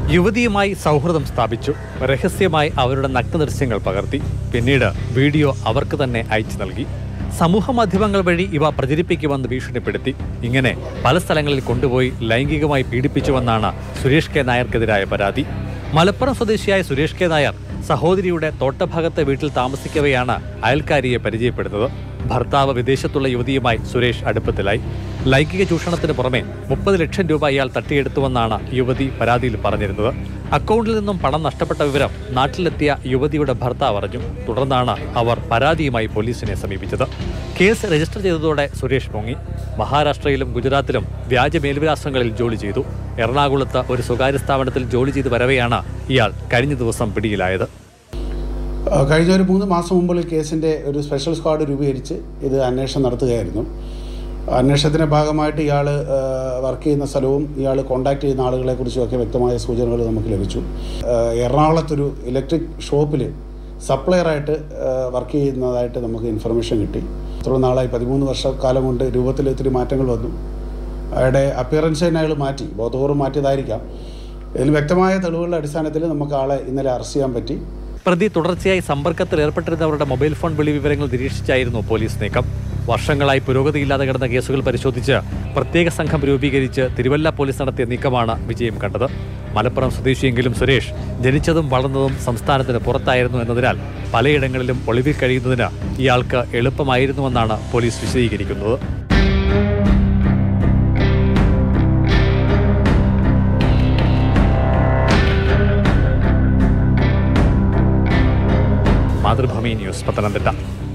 യുവതിയുമായി സൗഹൃദം സ്ഥാപിച്ചു രഹസ്യമായി അവരുടെ നഗ്നദൃശ്യങ്ങൾ പകർത്തി പിന്നീട് വീഡിയോ അവർക്ക് തന്നെ അയച്ചു നൽകി സമൂഹ മാധ്യമങ്ങൾ വഴി ഇവ പ്രചരിപ്പിക്കുമെന്ന് ഭീഷണിപ്പെടുത്തി ഇങ്ങനെ പല സ്ഥലങ്ങളിൽ കൊണ്ടുപോയി ലൈംഗികമായി പീഡിപ്പിച്ചുവെന്നാണ് സുരേഷ് കെ നായർക്കെതിരായ പരാതി മലപ്പുറം സ്വദേശിയായ സുരേഷ് കെ നായർ സഹോദരിയുടെ തോട്ടഭാഗത്തെ വീട്ടിൽ താമസിക്കവെയാണ് അയൽക്കാരിയെ പരിചയപ്പെടുന്നത് ഭർത്താവ് വിദേശത്തുള്ള യുവതിയുമായി സുരേഷ് അടുപ്പത്തിലായി ലൈംഗിക ചൂഷണത്തിന് പുറമെ മുപ്പത് ലക്ഷം രൂപ ഇയാൾ തട്ടിയെടുത്തുവെന്നാണ് യുവതി പരാതിയിൽ പറഞ്ഞിരുന്നത് അക്കൗണ്ടിൽ നിന്നും പണം നഷ്ടപ്പെട്ട വിവരം നാട്ടിലെത്തിയ യുവതിയുടെ ഭർത്താവ് അറിഞ്ഞു തുടർന്നാണ് അവർ പരാതിയുമായി പോലീസിനെ സമീപിച്ചത് കേസ് രജിസ്റ്റർ ചെയ്തതോടെ സുരേഷ് പൊങ്ങി മഹാരാഷ്ട്രയിലും ഗുജറാത്തിലും വ്യാജ മേൽവിലാസങ്ങളിൽ ജോലി ചെയ്തു എറണാകുളത്ത് ഒരു സ്വകാര്യ സ്ഥാപനത്തിൽ ജോലി ചെയ്ത് വരവെയാണ് ഇയാൾ കഴിഞ്ഞ ദിവസം പിടിയിലായത് ആ, കഴിഞ്ഞ ഒരു മൂന്ന് മാസം മുമ്പ് ഈ കേസിൻ്റെ ഒരു സ്പെഷ്യൽ സ്ക്വാഡ് രൂപീകരിച്ച് ഇത് അന്വേഷണം നടത്തുകയായിരുന്നു അന്വേഷണത്തിൻ്റെ ഭാഗമായിട്ട് ഇയാൾ വർക്ക് ചെയ്യുന്ന സ്ഥലവും ഇയാൾ കോൺടാക്ട് ചെയ്യുന്ന ആളുകളെക്കുറിച്ചുമൊക്കെ വ്യക്തമായ സൂചനകൾ നമുക്ക് ലഭിച്ചു ആ, എറണാകുളത്തൊരു ഇലക്ട്രിക് ഷോപ്പിൽ സപ്ലയറായിട്ട് വർക്ക് ചെയ്യുന്നതായിട്ട് നമുക്ക് ഇൻഫർമേഷൻ കിട്ടി ഇത്ര നാളായി പതിമൂന്ന് വർഷക്കാലം കൊണ്ട് രൂപത്തിൽ ഒത്തിരി മാറ്റങ്ങൾ വന്നു അയാളുടെ അപ്പിയറൻസ് തന്നെ അയാൾ മാറ്റി ബോധപൂർവ്വം മാറ്റിയതായിരിക്കാം ഇതിൽ വ്യക്തമായ തെളിവുകളുടെ അടിസ്ഥാനത്തിൽ നമുക്ക് ആളെ ഇന്നലെ അറസ്റ്റ് ചെയ്യാൻ പറ്റി പ്രതി തുടർച്ചയായി സമ്പർക്കത്തിൽ ഏർപ്പെട്ടിരുന്നവരുടെ മൊബൈൽ ഫോൺ വിളി വിവരങ്ങൾ നിരീക്ഷിച്ചായിരുന്നു പോലീസ് നീക്കം വർഷങ്ങളായി പുരോഗതിയില്ലാതെ കിടന്ന കേസുകൾ പരിശോധിച്ച് പ്രത്യേക സംഘം രൂപീകരിച്ച് തിരുവല്ല പോലീസ് നടത്തിയ നീക്കമാണ് വിജയം കണ്ടത് മലപ്പുറം സ്വദേശിയെങ്കിലും സുരേഷ് ജനിച്ചതും വളർന്നതും സംസ്ഥാനത്തിന് പുറത്തായിരുന്നു എന്നതിനാൽ പലയിടങ്ങളിലും ഒളിവിൽ കഴിയുന്നതിന് ഇയാൾക്ക് എളുപ്പമായിരുന്നുവെന്നാണ് പോലീസ് വിശദീകരിക്കുന്നത് മാതൃഭൂമി ന്യൂസ് പത്തനംതിട്ട